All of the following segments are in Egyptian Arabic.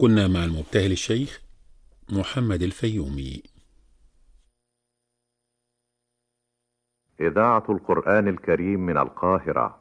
كنا مع المبتهل الشيخ محمد الفيومي إذاعة القرآن الكريم من القاهرة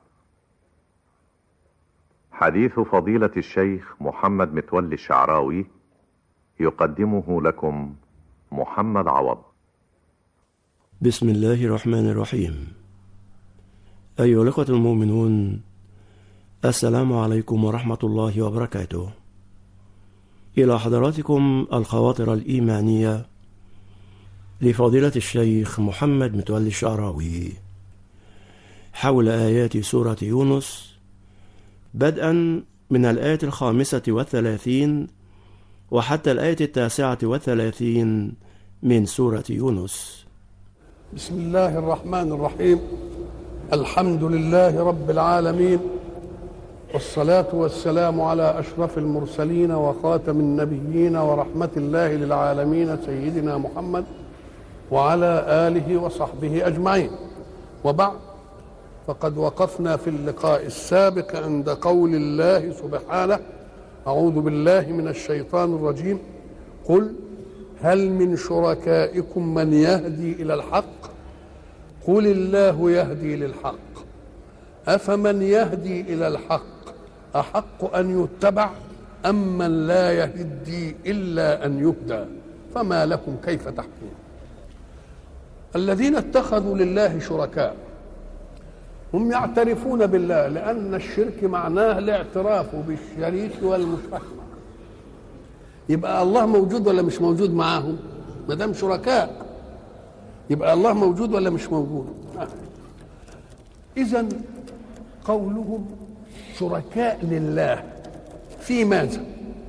حديث فضيلة الشيخ محمد متولي الشعراوي يقدمه لكم محمد عوض بسم الله الرحمن الرحيم أيها الأخوة المؤمنون السلام عليكم ورحمة الله وبركاته إلى حضراتكم الخواطر الإيمانية لفضيلة الشيخ محمد متولي الشعراوي حول آيات سورة يونس بدءا من الآية الخامسة والثلاثين وحتى الآية التاسعة والثلاثين من سورة يونس بسم الله الرحمن الرحيم الحمد لله رب العالمين والصلاة والسلام على أشرف المرسلين وخاتم النبيين ورحمة الله للعالمين سيدنا محمد وعلى آله وصحبه أجمعين وبعد فقد وقفنا في اللقاء السابق عند قول الله سبحانه أعوذ بالله من الشيطان الرجيم قل هل من شركائكم من يهدي إلى الحق قل الله يهدي للحق أفمن يهدي إلى الحق أحق أن يتبع أم من لا يهدي إلا أن يهدى فما لكم كيف تحكمون الذين اتخذوا لله شركاء هم يعترفون بالله لأن الشرك معناه الاعتراف بالشريك والمشرك يبقى الله موجود ولا مش موجود معاهم ما دام شركاء يبقى الله موجود ولا مش موجود إذا قولهم شركاء لله في ماذا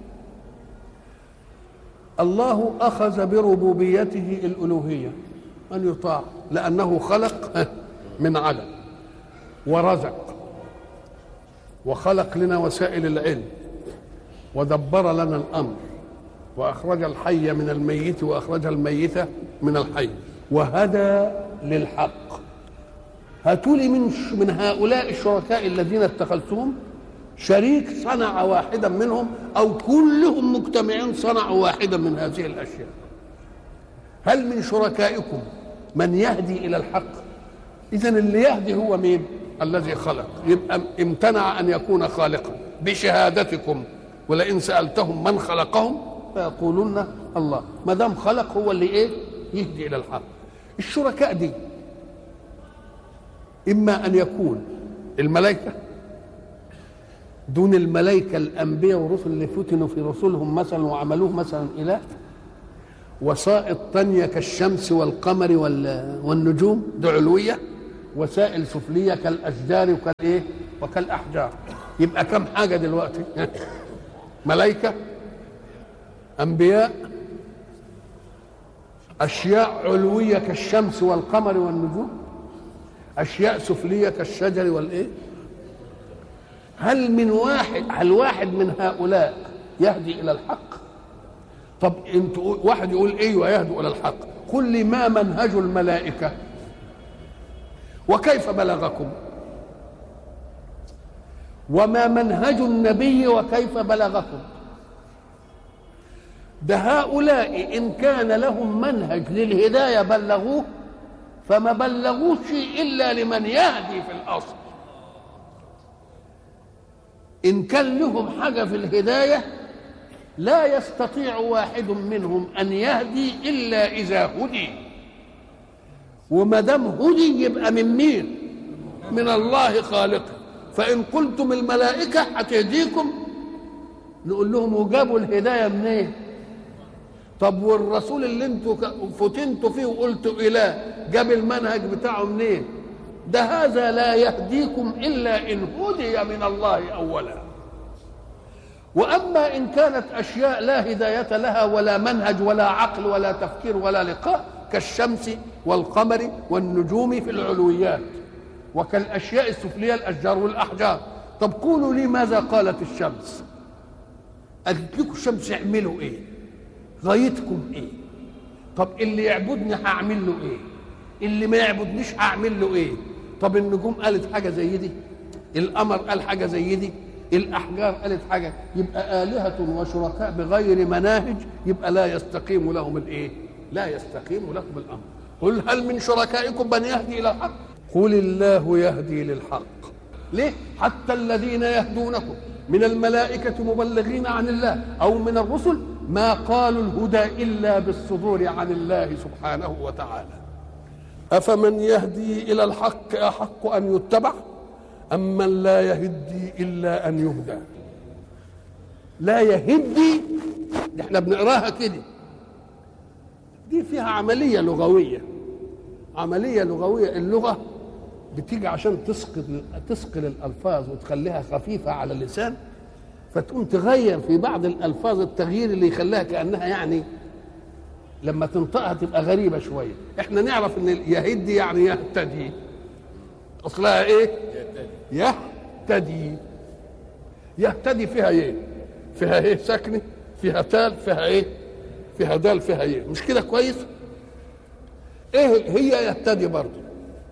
الله أخذ بربوبيته الألوهية أن يطاع لأنه خلق من عدم ورزق وخلق لنا وسائل العلم ودبر لنا الأمر وأخرج الحي من الميت وأخرج الميت من الحي وهدى للحق هاتوا لي من من هؤلاء الشركاء الذين اتخذتهم شريك صنع واحدا منهم او كلهم مجتمعين صنعوا واحدا من هذه الاشياء هل من شركائكم من يهدي الى الحق اذا اللي يهدي هو مين الذي خلق يبقى امتنع ان يكون خالقا بشهادتكم ولئن سالتهم من خلقهم فيقولون الله ما دام خلق هو اللي ايه يهدي الى الحق الشركاء دي اما ان يكون الملائكه دون الملائكه الانبياء والرسل اللي فتنوا في رسلهم مثلا وعملوه مثلا اله وسائط تانية كالشمس والقمر والنجوم دي علوية وسائل سفلية كالأشجار وكالإيه وكالأحجار يبقى كم حاجة دلوقتي ملائكة أنبياء أشياء علوية كالشمس والقمر والنجوم أشياء سفلية كالشجر والإيه هل من واحد هل واحد من هؤلاء يهدي إلى الحق طب انت واحد يقول ايوه يهدوا الى الحق قل لي ما منهج الملائكه وكيف بلغكم وما منهج النبي وكيف بلغكم ده هؤلاء ان كان لهم منهج للهدايه بلغوه فما بلغوش الا لمن يهدي في الاصل ان كان لهم حاجه في الهدايه لا يستطيع واحد منهم ان يهدي الا اذا هدي وما دام هدي يبقى من مين من الله خالقه فان قلتم الملائكه هتهديكم نقول لهم وجابوا الهدايه منين طب والرسول اللي انتوا فتنتوا فيه وقلتوا اله جاب المنهج بتاعه منين ده هذا لا يهديكم الا ان هدي من الله اولا واما ان كانت اشياء لا هدايه لها ولا منهج ولا عقل ولا تفكير ولا لقاء كالشمس والقمر والنجوم في العلويات وكالاشياء السفليه الاشجار والاحجار طب قولوا لي ماذا قالت الشمس قالت لكم الشمس اعملوا ايه غايتكم ايه طب اللي يعبدني هعمل له ايه اللي ما يعبدنيش هعمل له ايه طب النجوم قالت حاجه زي دي القمر قال حاجه زي دي الاحجار قالت حاجه يبقى الهه وشركاء بغير مناهج يبقى لا يستقيم لهم الايه لا يستقيم لهم الامر قل هل من شركائكم من يهدي الى الحق قل الله يهدي للحق ليه حتى الذين يهدونكم من الملائكة مبلغين عن الله أو من الرسل ما قالوا الهدى إلا بالصدور عن الله سبحانه وتعالى أفمن يهدي إلى الحق أحق أن يتبع أم من لا يهدي إلا أن يهدى لا يهدي دي احنا بنقراها كده دي فيها عملية لغوية عملية لغوية اللغة بتيجي عشان تثقل تثقل الألفاظ وتخليها خفيفة على اللسان فتقوم تغير في بعض الألفاظ التغيير اللي يخليها كأنها يعني لما تنطقها تبقى غريبة شوية احنا نعرف ان يهدي يعني يهتدي اصلها ايه يهتدي يهتدي فيها ايه فيها ايه ساكنه فيها تال فيها ايه فيها دال فيها ايه مش كده كويس ايه هي يهتدي برضه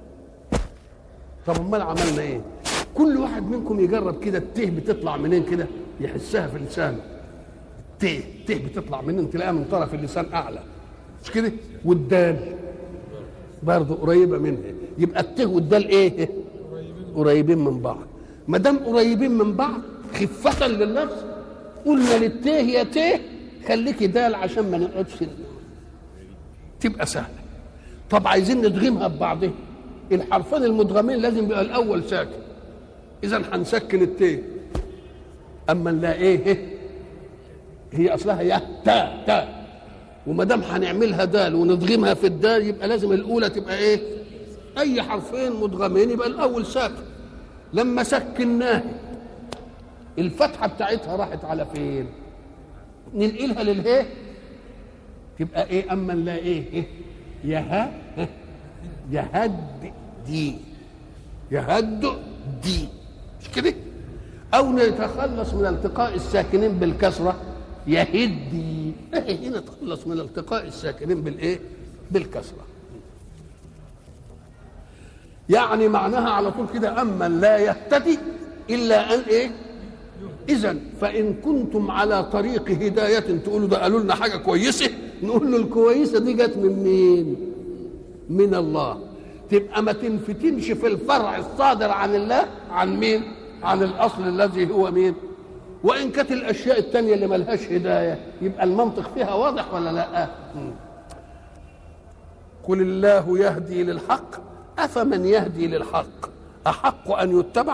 طب امال عملنا ايه كل واحد منكم يجرب كده الته بتطلع منين كده يحسها في لسانه ته ته بتطلع منين تلاقيها من طرف اللسان اعلى مش كده والدال برضه قريبه منها يبقى الته والدال ايه قريبين من بعض ما دام قريبين من بعض خفة لللفظ قلنا للته يا ته خليكي دال عشان ما نقعدش تبقى سهله طب عايزين ندغمها ببعضها الحرفين المدغمين لازم يبقى الاول ساكن اذا هنسكن التاء اما لا ايه هي اصلها يا تا تا وما دام هنعملها دال وندغمها في الدال يبقى لازم الاولى تبقى ايه اي حرفين مدغمين يبقى الاول ساكن لما سكناه الفتحه بتاعتها راحت على فين ننقلها للهي تبقى ايه اما لا ايه, إيه؟ يها يهد دي يهد دي مش كده او نتخلص من التقاء الساكنين بالكسره يهدي ايه نتخلص من التقاء الساكنين بالايه بالكسره يعني معناها على طول كده اما لا يهتدي الا ان ايه اذا فان كنتم على طريق هدايه تقولوا ده قالوا لنا حاجه كويسه نقول له الكويسه دي جت من مين من الله تبقى ما تنفتنش في الفرع الصادر عن الله عن مين عن الاصل الذي هو مين وان كانت الاشياء التانية اللي ملهاش هدايه يبقى المنطق فيها واضح ولا لا قل الله يهدي للحق افمن يهدي للحق احق ان يتبع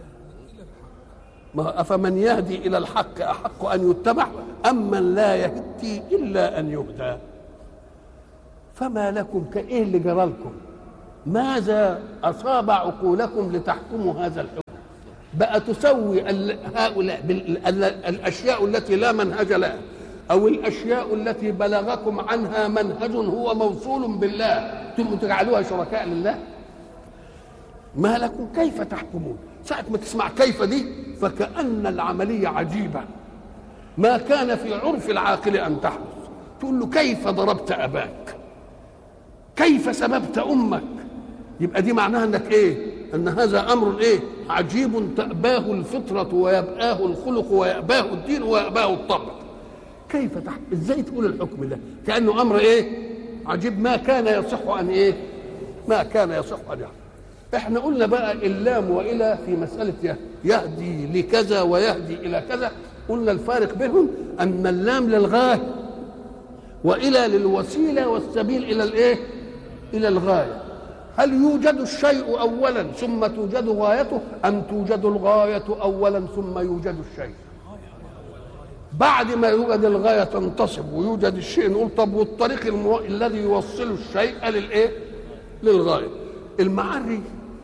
ما افمن يهدي الى الحق احق ان يتبع ام من لا يهدي الا ان يهدى فما لكم كايه اللي جرالكم ماذا اصاب عقولكم لتحكموا هذا الحكم بقى تسوي هؤلاء الاشياء التي لا منهج لها او الاشياء التي بلغكم عنها منهج هو موصول بالله ثم تجعلوها شركاء لله ما لكم كيف تحكمون ساعة ما تسمع كيف دي فكأن العملية عجيبة ما كان في عرف العاقل أن تحدث تقول له كيف ضربت أباك كيف سببت أمك يبقى دي معناها أنك إيه أن هذا أمر إيه عجيب تأباه الفطرة ويبآه الخلق ويأباه الدين ويأباه الطبع كيف تحت ازاي تقول الحكم ده كانه امر ايه عجيب ما كان يصح ان ايه ما كان يصح ان يحصل احنا قلنا بقى اللام والى في مساله يهدي لكذا ويهدي الى كذا قلنا الفارق بينهم ان اللام للغايه والى للوسيله والسبيل الى الايه الى الغايه هل يوجد الشيء اولا ثم توجد غايته ام توجد الغايه اولا ثم يوجد الشيء بعد ما يوجد الغايه تنتصب ويوجد الشيء نقول طب والطريق المو... الذي يوصل الشيء للايه للغايه المعري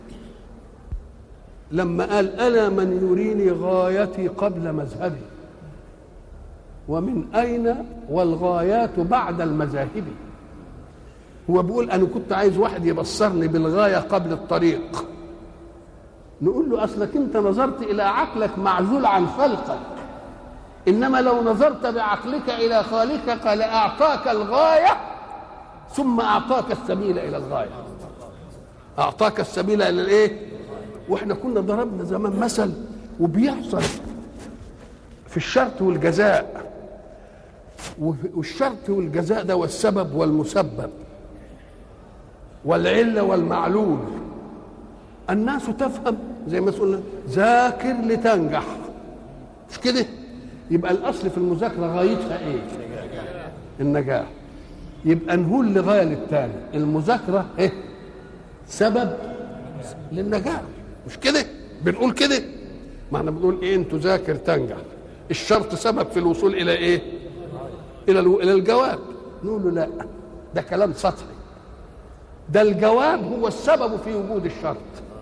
لما قال الا من يريني غايتي قبل مذهبي ومن اين والغايات بعد المذاهب هو بيقول انا كنت عايز واحد يبصرني بالغايه قبل الطريق نقول له اصلك انت نظرت الى عقلك معزول عن خلقك انما لو نظرت بعقلك الى خالقك لاعطاك الغايه ثم اعطاك السبيل الى الغايه اعطاك السبيل الى الايه واحنا كنا ضربنا زمان مثل وبيحصل في الشرط والجزاء والشرط والجزاء ده والسبب والمسبب والعله والمعلول الناس تفهم زي ما قلنا ذاكر لتنجح مش كده يبقى الاصل في المذاكره غايتها ايه النجاح يبقى نقول لغايه للتاني المذاكره ايه سبب للنجاح مش كده بنقول كده ما احنا بنقول ايه انت ذاكر تنجح الشرط سبب في الوصول الى ايه الى الى الجواب نقول له لا ده كلام سطحي ده الجواب هو السبب في وجود الشرط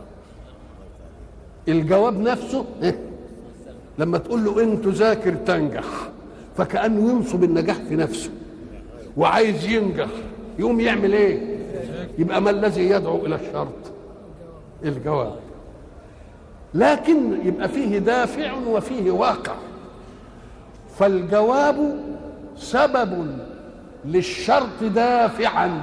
الجواب نفسه إيه؟ لما تقول له انت ذاكر تنجح فكانه ينصب النجاح في نفسه وعايز ينجح يقوم يعمل ايه يبقى ما الذي يدعو الى الشرط الجواب لكن يبقى فيه دافع وفيه واقع فالجواب سبب للشرط دافعا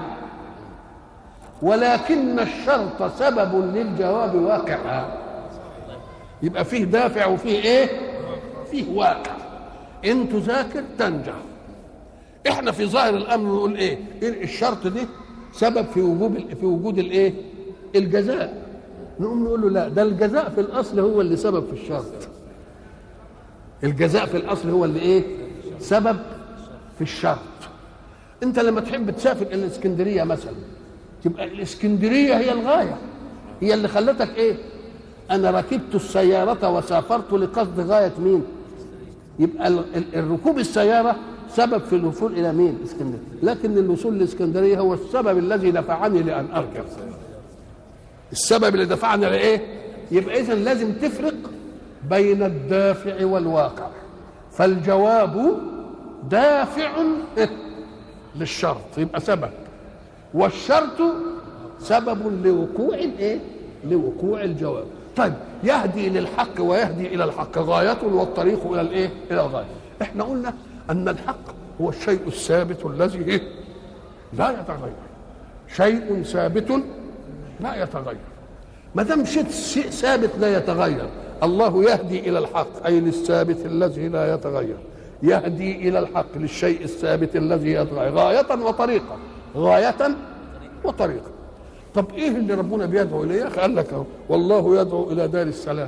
ولكن الشرط سبب للجواب واقعا يبقى فيه دافع وفيه ايه فيه واقع ان تذاكر تنجح احنا في ظاهر الامر نقول ايه الشرط دي سبب في وجود في وجود الايه الجزاء نقوم نقول له لا ده الجزاء في الاصل هو اللي سبب في الشرط الجزاء في الاصل هو اللي ايه سبب في الشرط انت لما تحب تسافر الى الاسكندريه مثلا تبقى الاسكندريه هي الغايه هي اللي خلتك ايه انا ركبت السياره وسافرت لقصد غايه مين يبقى الركوب السياره سبب في الوصول الى مين اسكندريه لكن الوصول لاسكندريه هو السبب الذي دفعني لان اركب السبب اللي دفعني لايه يبقى اذا لازم تفرق بين الدافع والواقع فالجواب دافع للشرط يبقى سبب والشرط سبب لوقوع الايه لوقوع الجواب طيب يهدي للحق ويهدي الى الحق غايه والطريق الى الايه الى الغايه احنا قلنا ان الحق هو الشيء الثابت الذي إيه؟ لا يتغير شيء ثابت لا يتغير ما دام شيء ثابت لا يتغير الله يهدي الى الحق اي للثابت الذي لا يتغير يهدي الى الحق للشيء الثابت الذي يتغير غايه وطريقه غايه وطريقه طب ايه اللي ربنا بيدعو اليه قال لك اهو والله يدعو الى دار السلام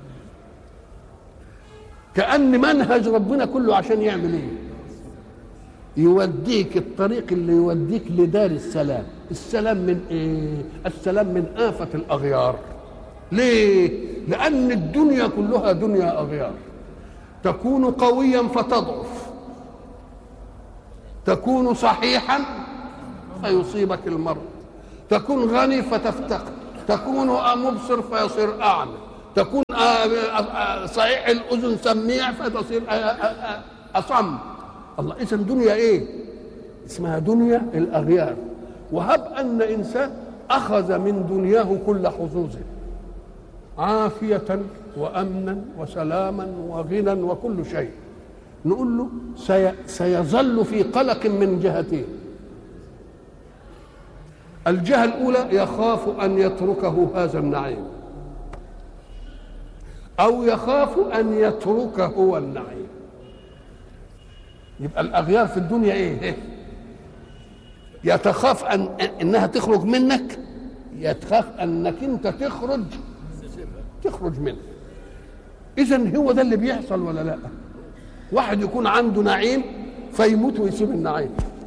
كان منهج ربنا كله عشان يعمل ايه يوديك الطريق اللي يوديك لدار السلام السلام من ايه السلام من آفة الأغيار ليه لأن الدنيا كلها دنيا أغيار تكون قويا فتضعف تكون صحيحا فيصيبك المرض تكون غني فتفتقر تكون مبصر فيصير أعمى تكون صحيح الأذن سميع فتصير أصم الله إذا دنيا إيه اسمها دنيا الأغيار وهب أن إنسان أخذ من دنياه كل حظوظه عافية وأمنا وسلاما وغنى وكل شيء نقول له سي سيظل في قلق من جهتين الجهة الأولى يخاف أن يتركه هذا النعيم أو يخاف أن يتركه هو النعيم يبقى الأغيار في الدنيا إيه؟ يتخاف أن إنها تخرج منك يتخاف أنك أنت تخرج تخرج منه إذا هو ده اللي بيحصل ولا لا؟ واحد يكون عنده نعيم فيموت ويسيب النعيم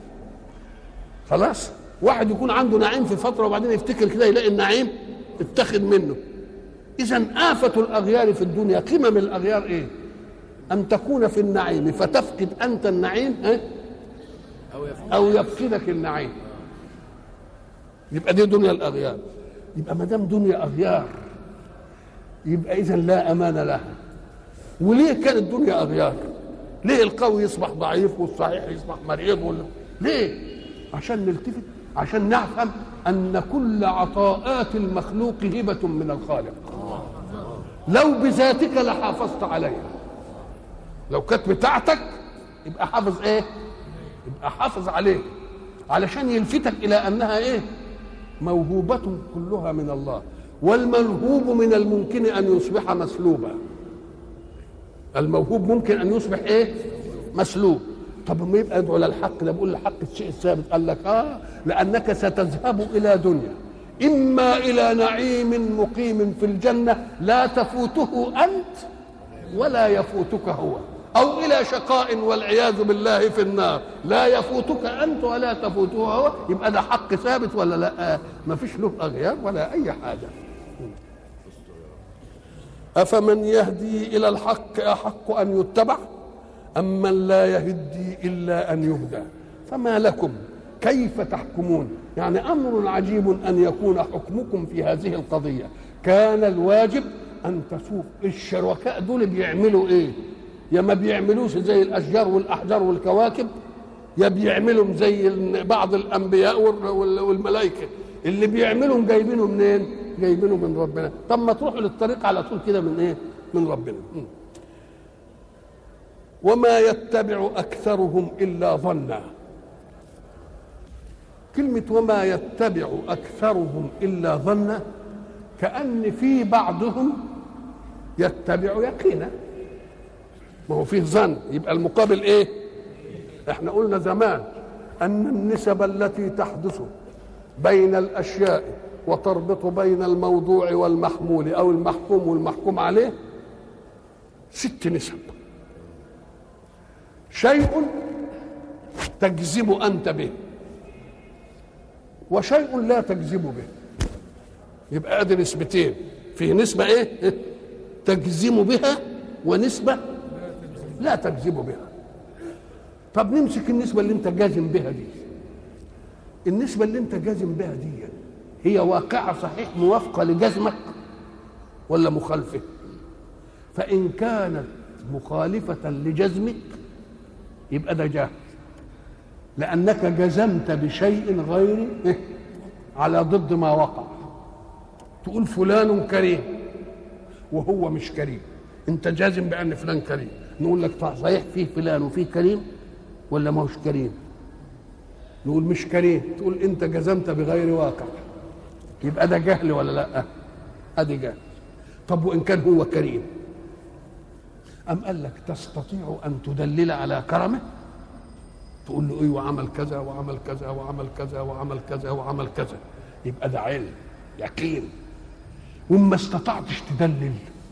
خلاص واحد يكون عنده نعيم في فتره وبعدين يفتكر كده يلاقي النعيم اتخذ منه اذا آفة الأغيار في الدنيا قمم الأغيار إيه أن تكون في النعيم فتفقد أنت النعيم إيه؟ أو يفقدك النعيم يبقى دي دنيا الأغيار يبقى ما دام دنيا أغيار يبقى إذا لا أمان لها وليه كانت الدنيا أغيار ليه القوي يصبح ضعيف والصحيح يصبح مريض ولا ليه عشان نلتفت عشان نفهم ان كل عطاءات المخلوق هبه من الخالق لو بذاتك لحافظت عليها لو كانت بتاعتك يبقى حافظ ايه يبقى حافظ عليه علشان يلفتك الى انها ايه موهوبة كلها من الله والملهوب من الممكن ان يصبح مسلوبا الموهوب ممكن ان يصبح ايه مسلوب طب ما يبقى يدعو للحق ده بيقول الحق الشيء الثابت قال لك اه لانك ستذهب الى دنيا اما الى نعيم مقيم في الجنه لا تفوته انت ولا يفوتك هو او الى شقاء والعياذ بالله في النار لا يفوتك انت ولا تفوته هو يبقى ده حق ثابت ولا لا ما فيش له اغيار ولا اي حاجه افمن يهدي الى الحق احق ان يتبع أم من لا يهدي إلا أن يهدى فما لكم كيف تحكمون يعني أمر عجيب أن يكون حكمكم في هذه القضية كان الواجب أن تشوف الشركاء دول بيعملوا إيه يا ما بيعملوش زي الأشجار والأحجار والكواكب يا بيعملوا زي بعض الأنبياء والملائكة اللي بيعملهم جايبينه منين جايبينه من ربنا طب ما تروحوا للطريق على طول كده من ايه من ربنا وما يتبع اكثرهم الا ظنا كلمه وما يتبع اكثرهم الا ظنا كان في بعضهم يتبع يقينا ما هو فيه ظن يبقى المقابل ايه احنا قلنا زمان ان النسب التي تحدث بين الاشياء وتربط بين الموضوع والمحمول او المحكوم والمحكوم عليه ست نسب شيء تجزم انت به وشيء لا تجزم به يبقى ادي نسبتين في نسبه ايه تجزم بها ونسبه لا تجزم بها طب نمسك النسبه اللي انت جازم بها دي النسبه اللي انت جازم بها دي هي واقعه صحيح موافقه لجزمك ولا مخالفه فان كانت مخالفه لجزمك يبقى ده جهل لأنك جزمت بشيء غير على ضد ما وقع تقول فلان كريم وهو مش كريم انت جازم بان فلان كريم نقول لك طيب صحيح فيه فلان وفيه كريم ولا ما هوش كريم نقول مش كريم تقول انت جزمت بغير واقع يبقى ده جهل ولا لا ادي جهل طب وان كان هو كريم أم قال لك تستطيع أن تدلل على كرمه تقول له ايوه عمل كذا وعمل كذا وعمل كذا وعمل كذا وعمل كذا يبقى ده علم يقين وما استطعتش تدلل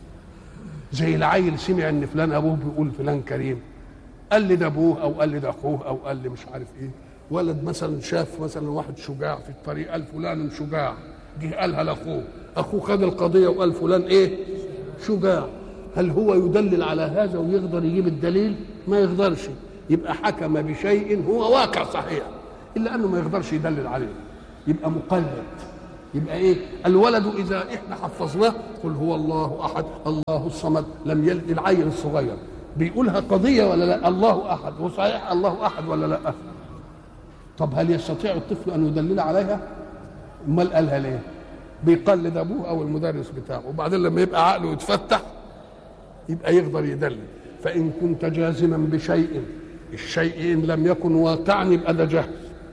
زي العيل سمع ان فلان ابوه بيقول فلان كريم قال لي ده ابوه او قال لي ده اخوه او قال لي مش عارف ايه ولد مثلا شاف مثلا واحد شجاع في الطريق قال فلان شجاع جه قالها لاخوه اخوه خد القضيه وقال فلان ايه شجاع هل هو يدلل على هذا ويقدر يجيب الدليل ما يقدرش يبقى حكم بشيء هو واقع صحيح الا انه ما يقدرش يدلل عليه يبقى مقلد يبقى ايه الولد اذا احنا حفظناه قل هو الله احد الله الصمد لم يلد العيل الصغير بيقولها قضيه ولا لا الله احد وصحيح الله احد ولا لا طب هل يستطيع الطفل ان يدلل عليها امال قالها ليه بيقلد ابوه او المدرس بتاعه وبعدين لما يبقى عقله يتفتح يبقى يقدر يدلل فان كنت جازما بشيء الشيء ان لم يكن واقعا يبقى ده جهل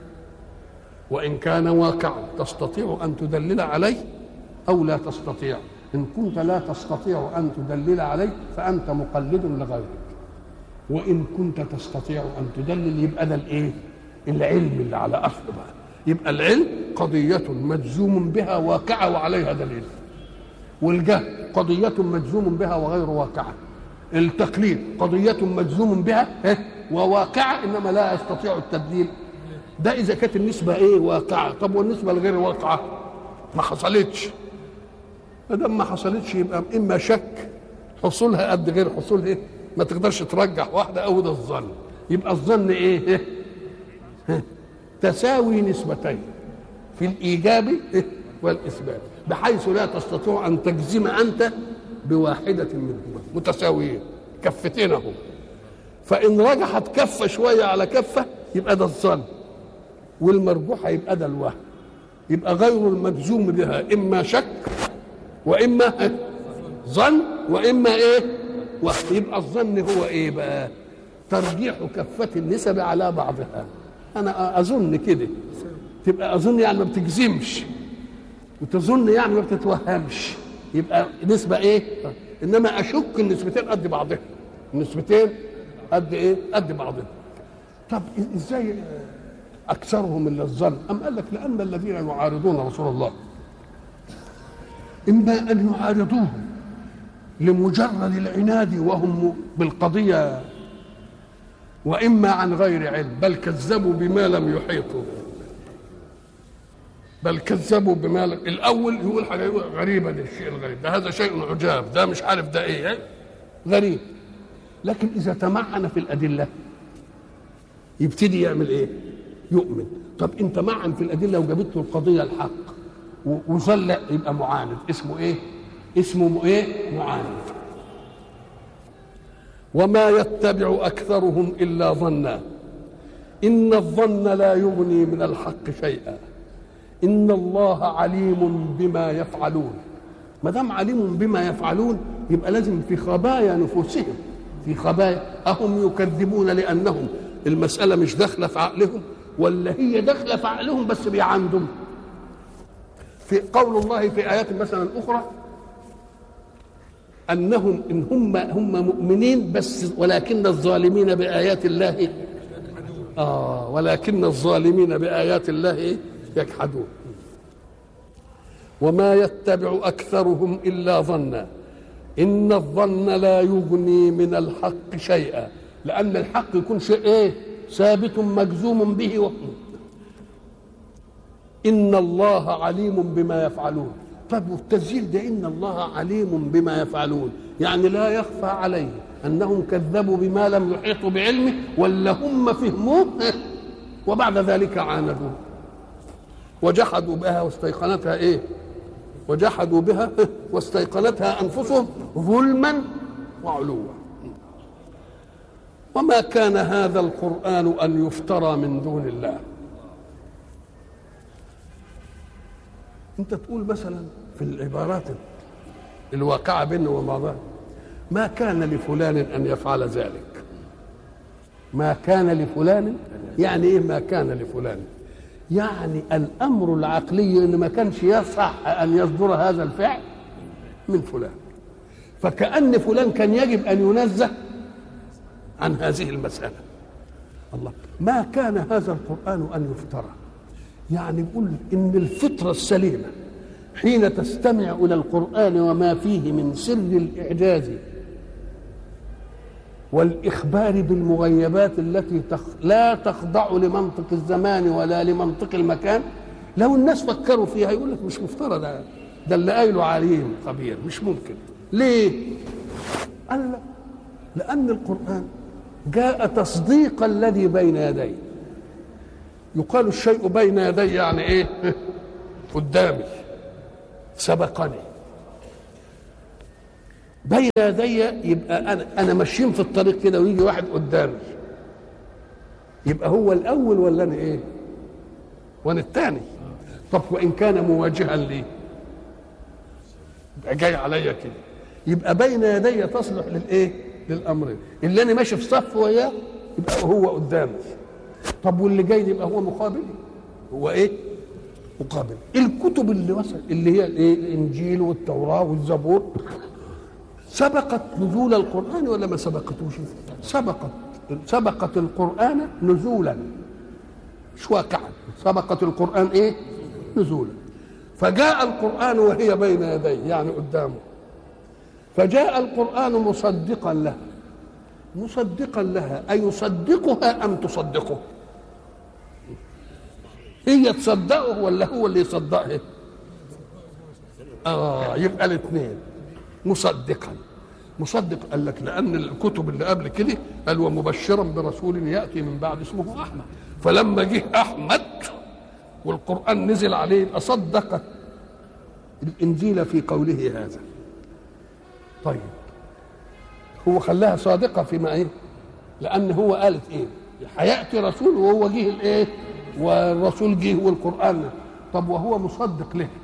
وان كان واقعا تستطيع ان تدلل عليه او لا تستطيع ان كنت لا تستطيع ان تدلل عليه فانت مقلد لغيرك وان كنت تستطيع ان تدلل يبقى ده الايه العلم اللي على اصل بقى يبقى العلم قضية مجزوم بها واقعة وعليها دليل والجهل قضية مجزوم بها وغير واقعة التقليد قضية مجزوم بها وواقعة إنما لا يستطيع التبديل ده إذا كانت النسبة إيه واقعة طب والنسبة الغير واقعة ما حصلتش ما دام ما حصلتش يبقى إما شك حصولها قد غير حصولها إيه ما تقدرش ترجح واحدة أو ده الظن يبقى الظن إيه تساوي نسبتين في الإيجاب والإثبات بحيث لا تستطيع أن تجزم أنت بواحدة منهما متساويين كفتين اهو فإن رجحت كفة شوية على كفة يبقى ده الظن والمرجوح يبقى ده الوهم يبقى غير المجزوم بها إما شك وإما ظن وإما إيه وهم يبقى الظن هو إيه بقى ترجيح كفة النسب على بعضها أنا أظن كده تبقى أظن يعني ما بتجزمش وتظن يعني ما بتتوهمش يبقى نسبة ايه انما اشك النسبتين قد بعضها النسبتين قد ايه قد بعضهم طب ازاي اكثرهم الا الظن ام قال لك لان الذين يعارضون رسول الله اما ان يعارضوه لمجرد العناد وهم بالقضيه واما عن غير علم بل كذبوا بما لم يحيطوا بل كذبوا بما لم الاول يقول حاجه يقول غريبه ده الشيء الغريب ده هذا شيء عجاب ده مش عارف ده ايه غريب لكن اذا تمعن في الادله يبتدي يعمل ايه يؤمن طب انت معن في الادله وجابت له القضيه الحق وظل يبقى معاند اسمه ايه اسمه ايه معاند وما يتبع اكثرهم الا ظنا ان الظن لا يغني من الحق شيئا ان الله عليم بما يفعلون ما دام عليم بما يفعلون يبقى لازم في خبايا نفوسهم في خبايا اهم يكذبون لانهم المساله مش داخله في عقلهم ولا هي داخله في عقلهم بس بيعندهم في قول الله في ايات مثلا اخرى انهم ان هم هم مؤمنين بس ولكن الظالمين بايات الله اه ولكن الظالمين بايات الله يجحدون وما يتبع اكثرهم الا ظنا ان الظن لا يغني من الحق شيئا لان الحق يكون شيء ايه ثابت مجزوم به و... ان الله عليم بما يفعلون طب والتسجيل ده ان الله عليم بما يفعلون يعني لا يخفى عليه انهم كذبوا بما لم يحيطوا بعلمه ولا هم فهموه وبعد ذلك عاندوه وجحدوا بها واستيقنتها ايه وجحدوا بها واستيقنتها انفسهم ظلما وعلوا وما كان هذا القران ان يفترى من دون الله انت تقول مثلا في العبارات الواقعه بيننا وبين بعضها ما كان لفلان ان يفعل ذلك ما كان لفلان يعني ايه ما كان لفلان يعني الامر العقلي ان ما كانش يصح ان يصدر هذا الفعل من فلان فكأن فلان كان يجب ان ينزه عن هذه المسألة الله ما كان هذا القرآن أن يفترى يعني يقول إن الفطرة السليمة حين تستمع إلى القرآن وما فيه من سر الإعجاز والإخبار بالمغيبات التي تخ... لا تخضع لمنطق الزمان ولا لمنطق المكان لو الناس فكروا فيها يقول لك مش مفترى ده ده اللي قايله عليم خبير مش ممكن ليه؟ قال لا لأن القرآن جاء تصديق الذي بين يديه يقال الشيء بين يدي يعني ايه قدامي سبقني بين يدي يبقى انا انا ماشيين في الطريق كده ويجي واحد قدامي يبقى هو الاول ولا انا ايه وانا الثاني طب وان كان مواجها لي يبقى جاي عليا كده يبقى بين يدي تصلح للايه للامر اللي انا ماشي في صف وياه يبقى هو قدامي طب واللي جاي يبقى هو مقابل هو ايه مقابل الكتب اللي وصل اللي هي الايه الانجيل والتوراه والزبور سبقت نزول القران ولا ما سبقتوش سبقت سبقت القران نزولا مش واقعا سبقت القران ايه نزولا فجاء القران وهي بين يديه يعني قدامه فجاء القرآن مصدقا لها مصدقا لها أيصدقها أم تصدقه هي تصدقه ولا هو اللي يصدقها آه يبقى الاثنين مصدقا مصدق قال لك لأن الكتب اللي قبل كده قال ومبشرا برسول يأتي من بعد اسمه أحمد فلما جه أحمد والقرآن نزل عليه أصدقت الإنجيل في قوله هذا طيب هو خلاها صادقة فيما ايه لأن هو قالت ايه هيأتي رسول وهو جه الايه والرسول جه والقرآن طب وهو مصدق له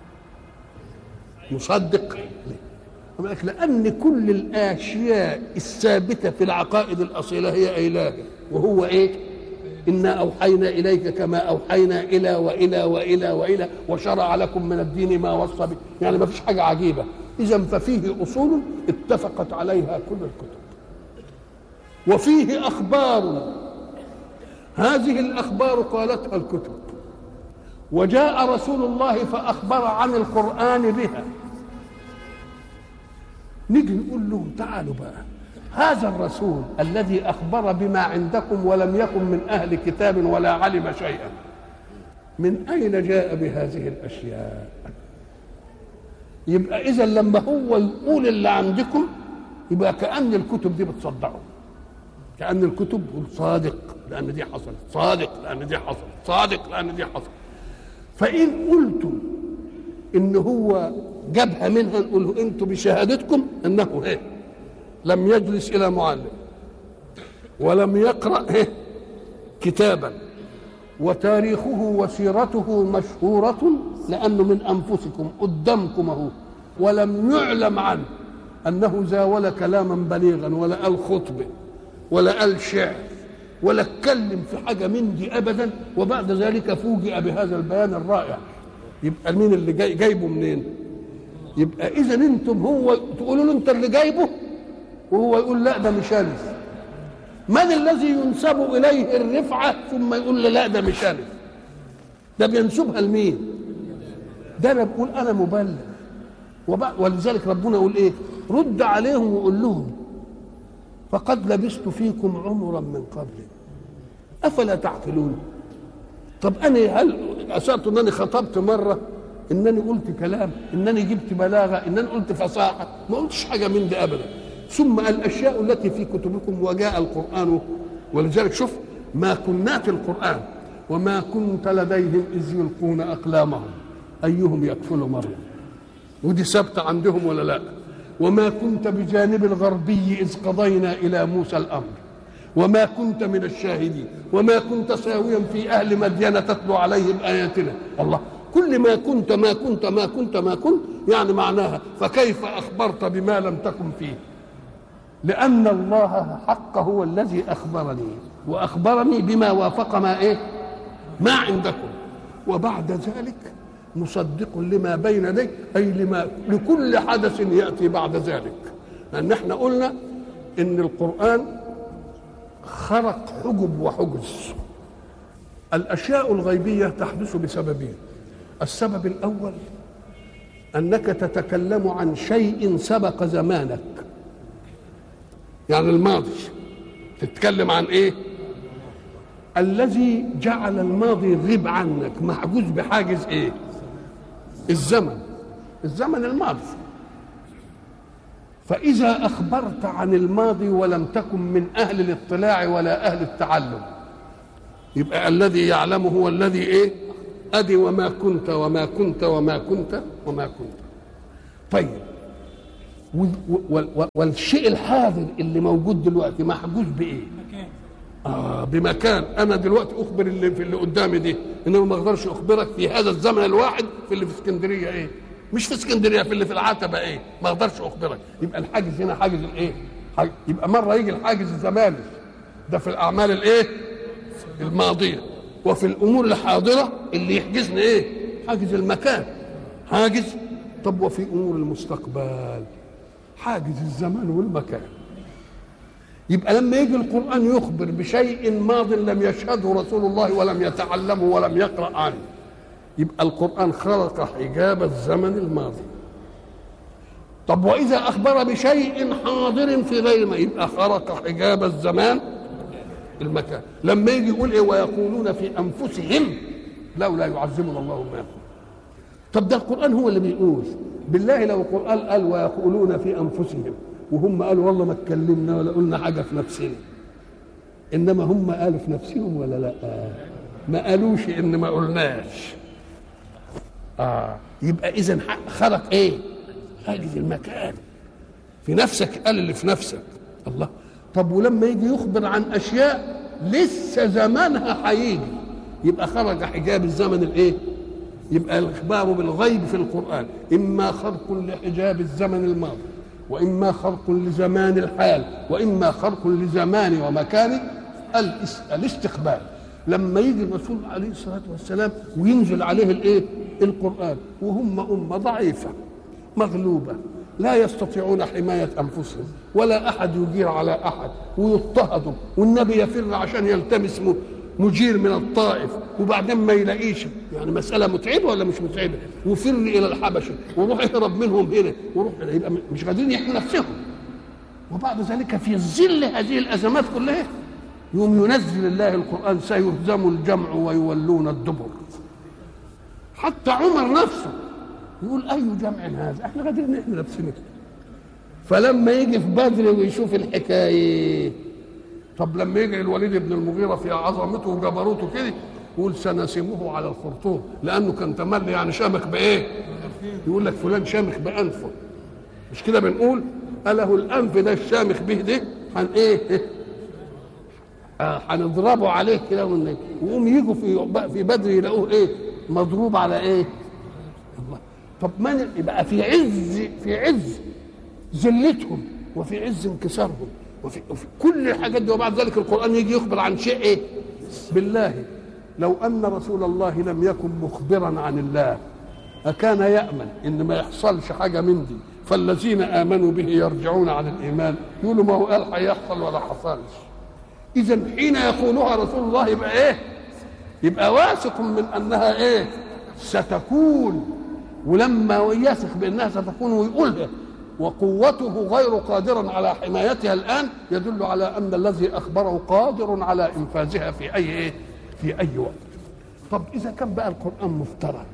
مصدق له لأن كل الأشياء الثابتة في العقائد الأصيلة هي إله وهو إيه؟ إنا أوحينا إليك كما أوحينا إلى وإلى وإلى وإلى وشرع لكم من الدين ما وصى به يعني ما فيش حاجة عجيبة إذا ففيه أصول اتفقت عليها كل الكتب وفيه اخبار هذه الاخبار قالتها الكتب وجاء رسول الله فاخبر عن القران بها نيجي نقول لهم تعالوا بقى هذا الرسول الذي اخبر بما عندكم ولم يكن من اهل كتاب ولا علم شيئا من اين جاء بهذه الاشياء يبقى اذا لما هو يقول اللي عندكم يبقى كان الكتب دي بتصدقه كان الكتب بتقول صادق لان دي حصلت صادق لان دي حصلت صادق لان دي حصلت فان قلتم ان هو جابها منها نقول له انتم بشهادتكم انه ايه لم يجلس الى معلم ولم يقرا ايه كتابا وتاريخه وسيرته مشهورة لأنه من أنفسكم قدامكم أهو ولم يعلم عنه أنه زاول كلاما بليغا ولا قال خطبة ولا قال شعر ولا اتكلم في حاجة من دي أبدا وبعد ذلك فوجئ بهذا البيان الرائع يبقى مين اللي جاي جايبه منين يبقى إذا أنتم هو تقولوا له أنت اللي جايبه وهو يقول لا ده مش أنا من الذي ينسب اليه الرفعه ثم يقول لي لا ده مش انا ده بينسبها لمين ده انا بقول انا مبلغ وبعد ولذلك ربنا يقول ايه رد عليهم وقول لهم فقد لبثت فيكم عمرا من قبل افلا تعقلون طب انا هل اشرت انني خطبت مره انني قلت كلام انني جبت بلاغه انني قلت فصاحه ما قلتش حاجه من ده ابدا ثم الاشياء التي في كتبكم وجاء القران ولذلك شوف ما كنا في القران وما كنت لديهم اذ يلقون اقلامهم ايهم يكفل مريم ودي ثابته عندهم ولا لا وما كنت بجانب الغربي اذ قضينا الى موسى الامر وما كنت من الشاهدين وما كنت ساويا في اهل مدين تتلو عليهم اياتنا الله كل ما كنت ما كنت ما كنت ما كنت يعني معناها فكيف اخبرت بما لم تكن فيه لأن الله حق هو الذي أخبرني وأخبرني بما وافق ما إيه ما عندكم وبعد ذلك مصدق لما بين يديه أي لما لكل حدث يأتي بعد ذلك لأن احنا قلنا إن القرآن خرق حجب وحجز الأشياء الغيبية تحدث بسببين السبب الأول أنك تتكلم عن شيء سبق زمانك يعني الماضي تتكلم عن ايه الذي جعل الماضي غيب عنك محجوز بحاجز ايه الزمن الزمن الماضي فاذا اخبرت عن الماضي ولم تكن من اهل الاطلاع ولا اهل التعلم يبقى الذي يعلمه هو الذي ايه ادي وما كنت وما كنت وما كنت وما كنت طيب والشيء الحاضر اللي موجود دلوقتي محجوز بايه؟ آه بمكان انا دلوقتي اخبر اللي في اللي قدامي دي انما ما اقدرش اخبرك في هذا الزمن الواحد في اللي في اسكندريه ايه؟ مش في اسكندريه في اللي في العتبه ايه؟ ما اقدرش اخبرك يبقى الحاجز هنا حاجز الايه؟ حاجز يبقى مره يجي الحاجز الزماني ده في الاعمال الايه؟ الماضيه وفي الامور الحاضره اللي يحجزني ايه؟ حاجز المكان حاجز طب وفي امور المستقبل حاجز الزمان والمكان يبقى لما يجي القرآن يخبر بشيء ماض لم يشهده رسول الله ولم يتعلمه ولم يقرأ عنه يبقى القرآن خلق حجاب الزمن الماضي طب وإذا أخبر بشيء حاضر في غير ما يبقى خلق حجاب الزمان المكان لما يجي يقول إيه ويقولون في أنفسهم لولا يعذبنا الله ما يقول طب ده القرآن هو اللي بيقول بالله لو القرآن قال ويقولون في أنفسهم وهم قالوا والله ما اتكلمنا ولا قلنا حاجة في نفسنا إنما هم قالوا في نفسهم ولا لا ما قالوش إن ما قلناش آه يبقى إذا خلق إيه حاجز المكان في نفسك قال اللي في نفسك الله طب ولما يجي يخبر عن أشياء لسه زمانها هيجي يبقى خرج حجاب الزمن الإيه يبقى الإخبار بالغيب في القرآن إما خرق لحجاب الزمن الماضي وإما خرق لزمان الحال وإما خرق لزمان ومكان الاستقبال لما يجي الرسول عليه الصلاة والسلام وينزل عليه الإيه القرآن وهم أمة ضعيفة مغلوبة لا يستطيعون حماية أنفسهم ولا أحد يجير على أحد ويضطهدوا والنبي يفر عشان يلتمس م- مجير من الطائف وبعدين ما يلاقيش يعني مسألة متعبة ولا مش متعبة وفر إلى الحبشة وروح اهرب منهم هنا وروح هنا يبقى مش قادرين يحموا نفسهم وبعد ذلك في ظل هذه الأزمات كلها يوم ينزل الله القرآن سيهزم الجمع ويولون الدبر حتى عمر نفسه يقول اي جمع هذا احنا قادرين نحمي نفسنا كده فلما يجي في بدر ويشوف الحكايه طب لما يجي الوليد بن المغيرة في عظمته وجبروته كده يقول سنسمه على الخرطوم لأنه كان تملي يعني شامخ بإيه؟ يقول لك فلان شامخ بأنفه مش كده بنقول؟ أله الأنف ده الشامخ به ده هن إيه؟ آه، هنضربه عليه كده ون- ويقوم يجوا في في بدر يلاقوه إيه؟ مضروب على إيه؟ الله طب من يبقى في عز في عز ذلتهم وفي عز انكسارهم وفي, وفي كل الحاجات دي وبعد ذلك القرآن يجي يخبر عن شيء ايه؟ بالله لو أن رسول الله لم يكن مخبرا عن الله أكان يأمن إن ما يحصلش حاجة من دي فالذين آمنوا به يرجعون عن الإيمان يقولوا ما هو قال هيحصل ولا حصلش إذا حين يقولها رسول الله يبقى إيه؟ يبقى واثق من أنها إيه؟ ستكون ولما يثق بأنها ستكون ويقولها وقوته غير قادر على حمايتها الآن يدل على أن الذي أخبره قادر على إنفاذها في أي إيه؟ في أي وقت طب إذا كان بقى القرآن مفترى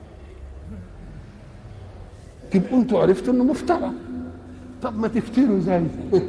تبقوا انتوا عرفتوا انه مفترى طب ما تفتروا زي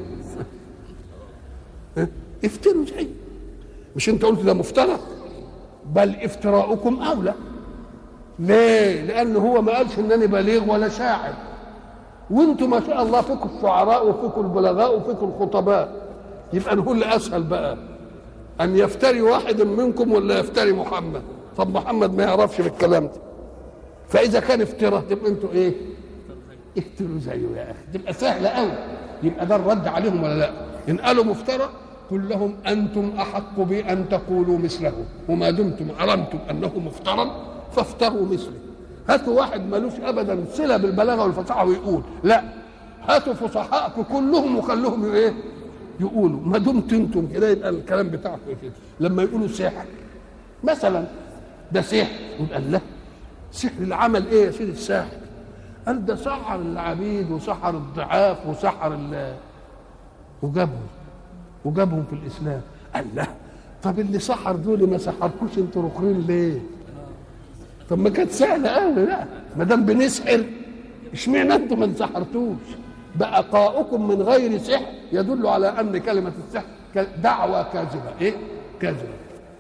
افتروا زي مش انت قلت ده مفترى بل افتراؤكم اولى ليه لان هو ما قالش انني بليغ ولا شاعر وانتم ما شاء الله فيكم الشعراء وفيكم البلغاء وفيكم الخطباء يبقى نقول اسهل بقى ان يفتري واحد منكم ولا يفتري محمد طب محمد ما يعرفش بالكلام ده فاذا كان افتراء تبقى انتوا ايه افتروا زيه يا اخي تبقى سهله قوي يبقى ده الرد عليهم ولا لا ان قالوا مفترى قل لهم انتم احق بان تقولوا مثله وما دمتم علمتم انه مفترى فافتروا مثله هاتوا واحد ملوش ابدا صله بالبلاغه والفصاحه ويقول لا هاتوا فصحاءكم كلهم وخلوهم ايه يقولوا ما دمت انتم كده يبقى الكلام بتاعكم كده لما يقولوا سحر مثلا ده سحر يقول لا سحر العمل ايه يا سيدي الساحر قال ده سحر العبيد وسحر الضعاف وسحر ال وجابهم وجابهم في الاسلام قال لا طب اللي سحر دول ما سحركوش انتوا رخرين ليه؟ طب ما كانت سهله قوي لا ما دام بنسحر اشمعنى انتوا ما انسحرتوش؟ بقاؤكم من غير سحر يدل على ان كلمه السحر دعوه كاذبه ايه؟ كاذبه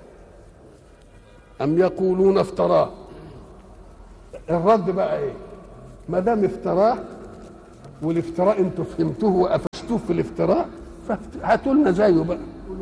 ام يقولون افتراه الرد بقى ايه؟ ما دام افتراه والافتراء انتوا فهمتوه وقفشتوه في الافتراء فهاتوا لنا زيه بقى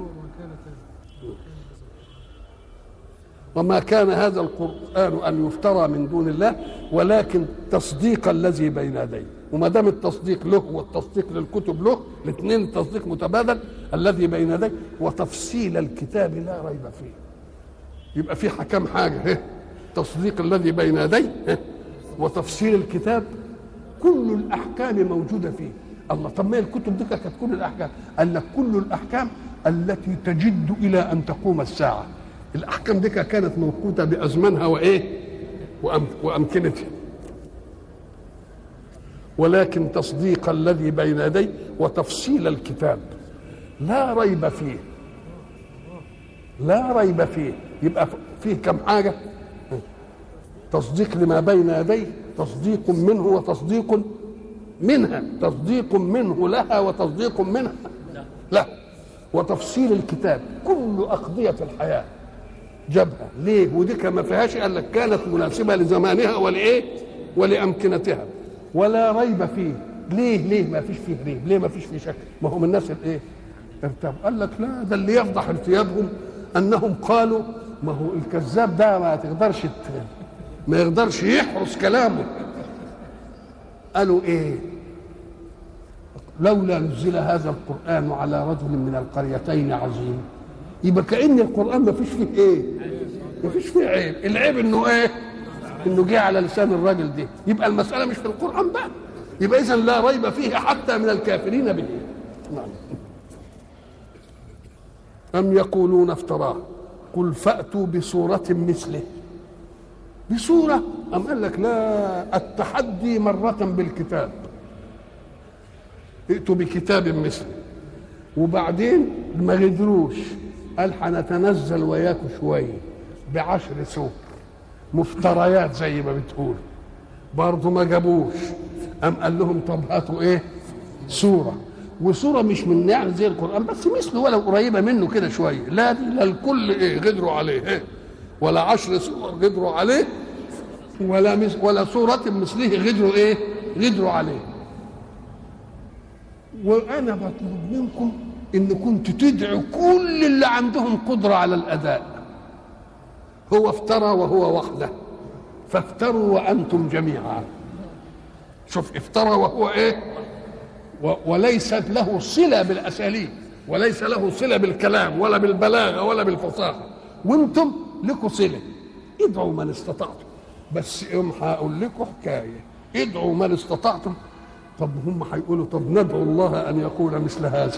وما كان هذا القرآن أن يفترى من دون الله ولكن تصديق الذي بين يديه وما دام التصديق له والتصديق للكتب له الاثنين التصديق متبادل الذي بين يديه وتفصيل الكتاب لا ريب فيه يبقى في كم حاجة تصديق الذي بين يديه وتفصيل الكتاب كل الاحكام موجوده فيه الله طب ما الكتب دي كانت كل الاحكام قال لك كل الاحكام التي تجد الى ان تقوم الساعه الاحكام دي كانت موقوته بازمانها وايه وأم وامكنتها ولكن تصديق الذي بين يديه وتفصيل الكتاب لا ريب فيه لا ريب فيه يبقى فيه كم حاجه تصديق لما بين يديه تصديق منه وتصديق منها تصديق منه لها وتصديق منها لا وتفصيل الكتاب كل أقضية الحياة جابها ليه ودي ما فيهاش قال لك كانت مناسبة لزمانها ولإيه ولأمكنتها ولا ريب فيه ليه ليه ما فيش فيه ريب ليه ما فيش فيه شك ما هم الناس الايه ارتابوا قال لك لا ده اللي يفضح ارتيابهم انهم قالوا ما هو الكذاب ده ما تقدرش ما يقدرش يحرس كلامه قالوا ايه لولا نزل هذا القران على رجل من القريتين عظيم يبقى كان القران ما فيش فيه ايه ما فيش فيه عيب العيب انه ايه انه جه على لسان الراجل ده يبقى المساله مش في القران بقى يبقى اذا لا ريب فيه حتى من الكافرين به نعم أم يقولون افتراه قل فأتوا بصورة مثله بصورة أم قال لك لا التحدي مرة بالكتاب ائتوا بكتاب مثله وبعدين ما قدروش قال هنتنزل وياكم شوية بعشر سور مفتريات زي ما بتقول برضه ما جابوش أم قال لهم طب هاتوا إيه سورة وسورة مش من يعني زي القرآن بس مثله ولو قريبة منه كده شوية لا دي لا الكل إيه قدروا عليه إيه ولا عشر سور قدروا عليه ولا مس ولا سورة مثله قدروا إيه قدروا عليه وأنا بطلب منكم إن كنتوا تدعوا كل اللي عندهم قدرة على الأداء هو افترى وهو وحده فافتروا وأنتم جميعا شوف افترى وهو إيه و- وليست له صله بالاساليب وليس له صله بالكلام ولا بالبلاغه ولا بالفصاحه وانتم لكم صله ادعوا من استطعتم بس يوم هقول لكم حكايه ادعوا من استطعتم طب هم هيقولوا طب ندعو الله ان يقول مثل هذا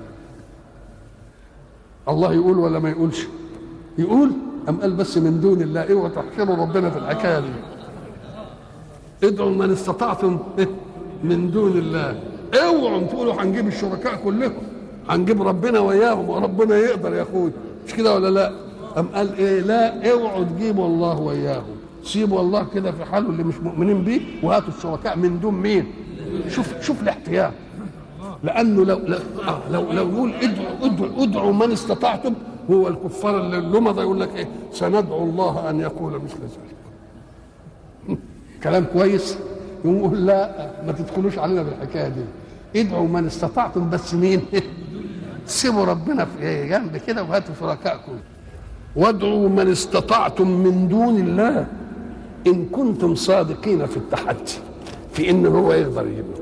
الله يقول ولا ما يقولش يقول ام قال بس من دون الله اوعوا تحشروا ربنا في الحكايه دي ادعوا من استطعتم من دون الله اوعوا تقولوا هنجيب الشركاء كلهم هنجيب ربنا وياهم وربنا يقدر يا اخوي مش كده ولا لا ام قال ايه لا اوعوا تجيبوا الله وياهم سيبوا الله كده في حاله اللي مش مؤمنين بيه وهاتوا الشركاء من دون مين شوف شوف الاحتياط لانه لو لو آه لو لو يقول ادعوا ادعوا ادعوا من استطعتم هو الكفار اللي اللمضه يقول لك ايه سندعو الله ان يقول مثل ذلك كلام كويس يقول لا ما تدخلوش علينا بالحكايه دي ادعوا من استطعتم بس مين سيبوا ربنا في جنب كده وهاتوا شركائكم وادعوا من استطعتم من دون الله ان كنتم صادقين في التحدي في ان هو يقدر يجيبه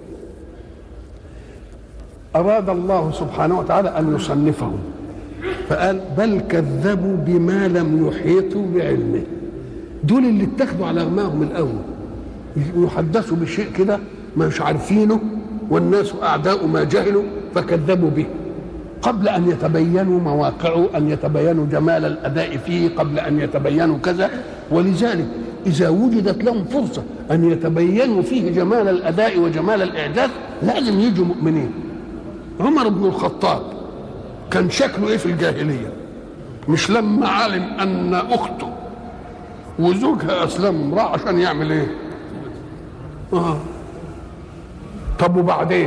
اراد الله سبحانه وتعالى ان يصنفهم فقال بل كذبوا بما لم يحيطوا بعلمه دول اللي اتخذوا على غماهم الاول يحدثوا بشيء كده مش عارفينه والناس اعداء ما جهلوا فكذبوا به قبل ان يتبينوا مواقعه ان يتبينوا جمال الاداء فيه قبل ان يتبينوا كذا ولذلك اذا وجدت لهم فرصه ان يتبينوا فيه جمال الاداء وجمال الاعجاز لازم يجوا مؤمنين عمر بن الخطاب كان شكله ايه في الجاهليه مش لما علم ان اخته وزوجها اسلم راح عشان يعمل ايه آه. طب وبعدين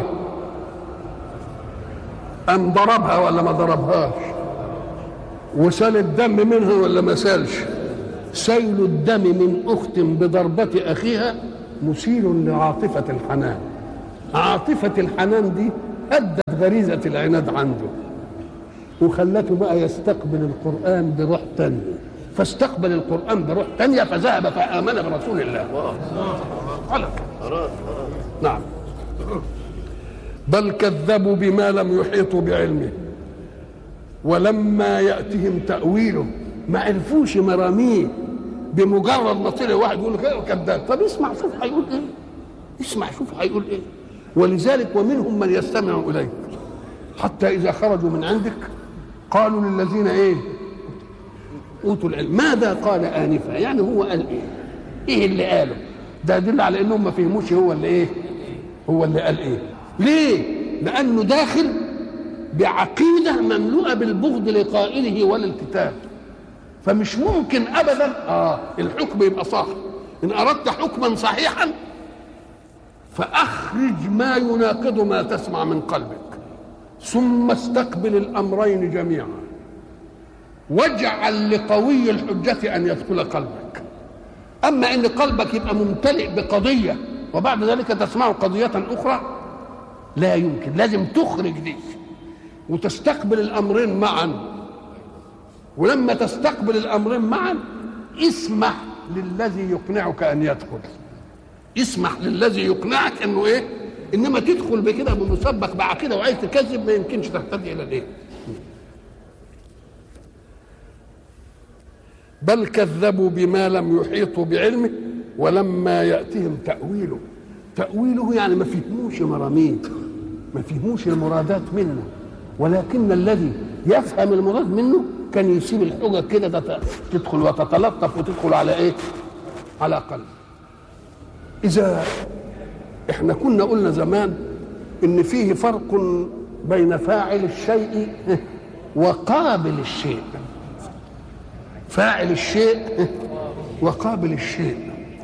قام ضربها ولا ما ضربهاش وسال الدم منها ولا ما سالش سيل الدم من اخت بضربه اخيها مثير لعاطفه الحنان عاطفه الحنان دي ادت غريزه العناد عنده وخلته بقى يستقبل القران بروح تانية فاستقبل القران بروح تانية فذهب فامن برسول الله خلق نعم بل كذبوا بما لم يحيطوا بعلمه ولما ياتهم تاويله ما عرفوش مراميه بمجرد ما طلع واحد يقول لك كذاب طب اسمع شوف هيقول ايه اسمع شوف هيقول ايه ولذلك ومنهم من يستمع اليك حتى اذا خرجوا من عندك قالوا للذين ايه اوتوا العلم ماذا قال انفا يعني هو قال ايه ايه اللي قاله ده يدل على انهم ما فهموش هو اللي ايه هو اللي قال ايه ليه لانه داخل بعقيده مملوءه بالبغض لقائله وللكتاب فمش ممكن ابدا اه الحكم يبقى صح ان اردت حكما صحيحا فاخرج ما يناقض ما تسمع من قلبك ثم استقبل الامرين جميعا واجعل لقوي الحجه ان يدخل قلبك اما ان قلبك يبقى ممتلئ بقضيه وبعد ذلك تسمع قضيه اخرى لا يمكن لازم تخرج دي وتستقبل الامرين معا ولما تستقبل الامرين معا اسمح للذي يقنعك ان يدخل اسمح للذي يقنعك انه ايه انما تدخل بكده بمسبق بعقيده وعايز تكذب ما يمكنش تهتدي الى الايه بل كذبوا بما لم يحيطوا بعلمه ولما ياتهم تاويله تأويله يعني ما فهموش مراميد ما فهموش المرادات منه ولكن الذي يفهم المراد منه كان يسيب الحجج كده تت- تدخل وتتلطف وتدخل على ايه؟ على قلب إذا احنا كنا قلنا زمان ان فيه فرق بين فاعل الشيء وقابل الشيء فاعل الشيء وقابل الشيء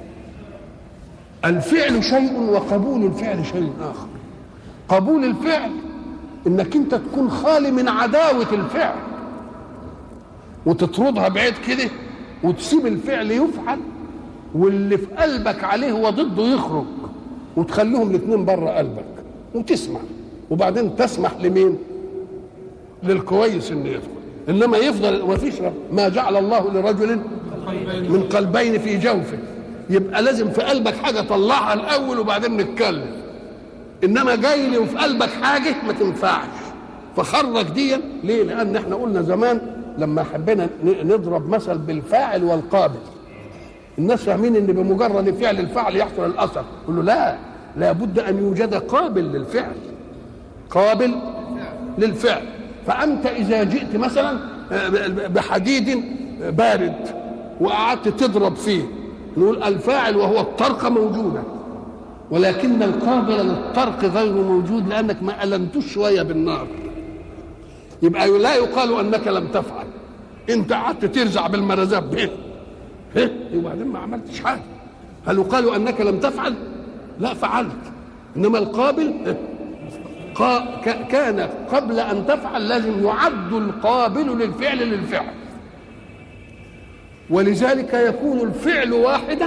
الفعل شيء وقبول الفعل شيء اخر قبول الفعل انك انت تكون خالي من عداوه الفعل وتطردها بعيد كده وتسيب الفعل يفعل واللي في قلبك عليه هو ضده يخرج وتخليهم الاثنين بره قلبك وتسمع وبعدين تسمح لمين؟ للكويس انه يدخل انما يفضل ما فيش ما جعل الله لرجل من قلبين في جوفه يبقى لازم في قلبك حاجه طلعها الاول وبعدين نتكلم انما جاي لي وفي قلبك حاجه ما تنفعش فخرج دي ليه؟ لان احنا قلنا زمان لما حبينا ن- نضرب مثل بالفاعل والقابل الناس فاهمين ان بمجرد فعل الفعل يحصل الاثر يقول له لا لابد ان يوجد قابل للفعل قابل للفعل فانت اذا جئت مثلا بحديد بارد وقعدت تضرب فيه نقول الفاعل وهو الطرق موجوده ولكن القابل للطرق غير موجود لانك ما النتوش شويه بالنار يبقى لا يقال انك لم تفعل انت قعدت ترزع بالمرزاب به إيه؟ وبعدين ما عملتش حاجه هل يقال انك لم تفعل لا فعلت انما القابل إيه؟ قا... ك... كان قبل ان تفعل لازم يعد القابل للفعل للفعل ولذلك يكون الفعل واحدا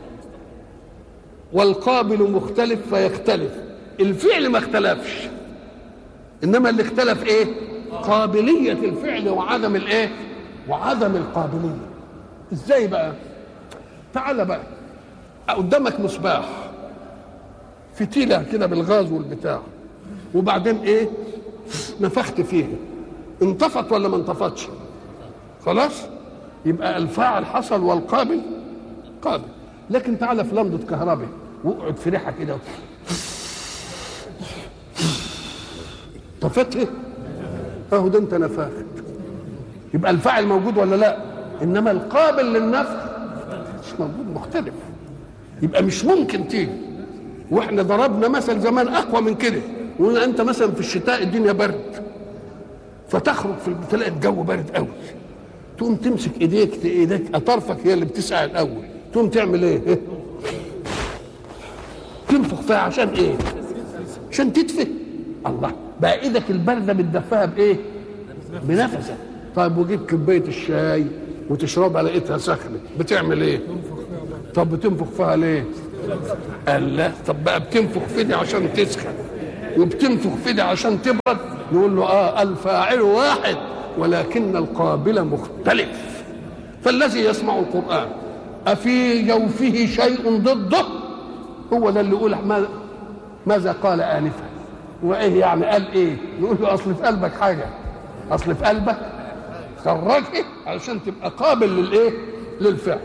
والقابل مختلف فيختلف الفعل ما اختلفش انما اللي اختلف ايه قابليه الفعل وعدم الايه وعدم القابليه ازاي بقى تعال بقى قدامك مصباح فتيله كده بالغاز والبتاع وبعدين ايه نفخت فيها انطفت ولا ما انطفتش خلاص يبقى الفاعل حصل والقابل قابل لكن تعالى في لمضة كهرباء واقعد في ريحة كده طفت ايه اهو ده انت نفخت يبقى الفاعل موجود ولا لا انما القابل للنفخ مش موجود مختلف يبقى مش ممكن تيجي واحنا ضربنا مثل زمان اقوى من كده وقلنا انت مثلا في الشتاء الدنيا برد فتخرج في تلاقي الجو بارد قوي تقوم تمسك ايديك ايديك اطرفك هي اللي بتسقع الاول تقوم تعمل ايه تنفخ فيها عشان ايه عشان تدفي الله بقى ايدك البارده بتدفاها بايه بنفسك طيب وجيب كوبايه الشاي وتشربها لقيتها سخنه بتعمل ايه طب بتنفخ فيها ليه قال لا طب بقى بتنفخ في دي عشان تسخن وبتنفخ في دي عشان تبرد نقول له اه الفاعل واحد ولكن القابل مختلف فالذي يسمع القرآن أفي جوفه شيء ضده هو ده اللي يقول ما ماذا قال آنفا وإيه يعني قال إيه نقول له أصل في قلبك حاجة أصل في قلبك خرجه علشان تبقى قابل للإيه للفعل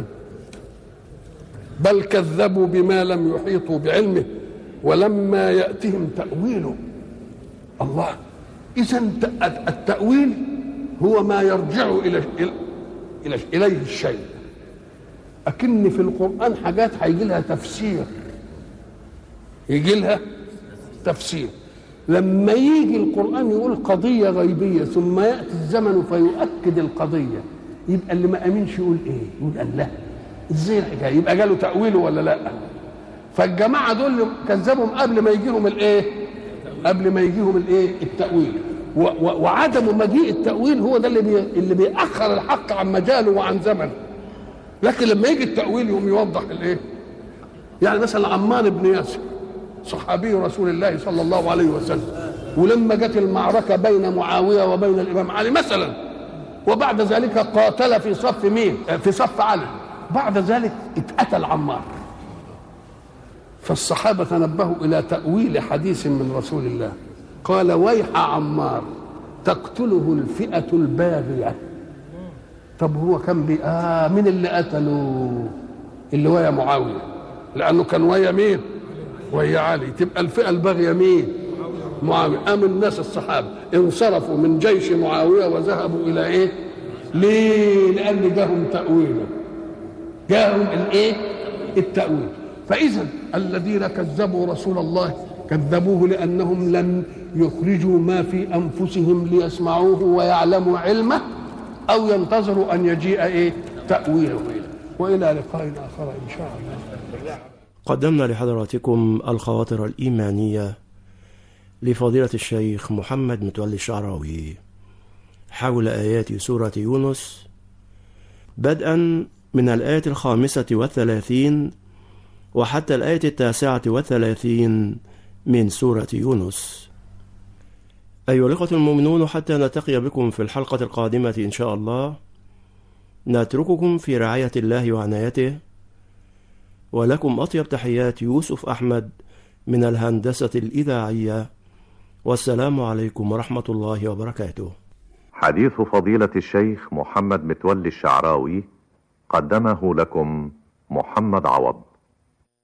بل كذبوا بما لم يحيطوا بعلمه ولما يأتهم تأويله الله إذا التأويل هو ما يرجع إلى إلى إليه الشيء أكن في القرآن حاجات هيجي لها تفسير يجي لها تفسير لما يجي القرآن يقول قضية غيبية ثم يأتي الزمن فيؤكد القضية يبقى اللي ما أمنش يقول إيه؟ يقول الله إزاي الحكاية؟ يبقى جاله تأويله ولا لأ؟ فالجماعة دول كذبهم قبل ما يجيهم الإيه؟ قبل ما يجيهم الإيه؟ التأويل و و وعدم مجيء التأويل هو ده اللي بي اللي بيأخر الحق عن مجاله وعن زمنه لكن لما يجي التأويل يقوم يوضح الإيه؟ يعني مثلا عمار بن ياسر صحابي رسول الله صلى الله عليه وسلم ولما جت المعركة بين معاوية وبين الإمام علي مثلا وبعد ذلك قاتل في صف مين؟ في صف علي بعد ذلك اتقتل عمار فالصحابة تنبهوا إلى تأويل حديث من رسول الله قال ويح عمار تقتله الفئة الباغية طب هو كان بي آه مين اللي قتله اللي ويا معاوية لأنه كان ويا مين وهي علي تبقى الفئة الباغية مين معاوية قام الناس الصحابة انصرفوا من جيش معاوية وذهبوا إلى إيه ليه لأن جاهم تأويله جاهم الإيه التأويل فإذا الذين كذبوا رسول الله كذبوه لأنهم لم يخرجوا ما في أنفسهم ليسمعوه ويعلموا علمه أو ينتظروا أن يجيء إيه تأويله وإلى لقاء آخر إن شاء الله قدمنا لحضراتكم الخواطر الإيمانية لفضيلة الشيخ محمد متولي الشعراوي حول آيات سورة يونس بدءا من الآية الخامسة والثلاثين وحتى الآية التاسعة والثلاثين من سورة يونس أيها الأخوة المؤمنون حتى نلتقي بكم في الحلقة القادمة إن شاء الله نترككم في رعاية الله وعنايته ولكم أطيب تحيات يوسف أحمد من الهندسة الإذاعية والسلام عليكم ورحمة الله وبركاته حديث فضيلة الشيخ محمد متولي الشعراوي قدمه لكم محمد عوض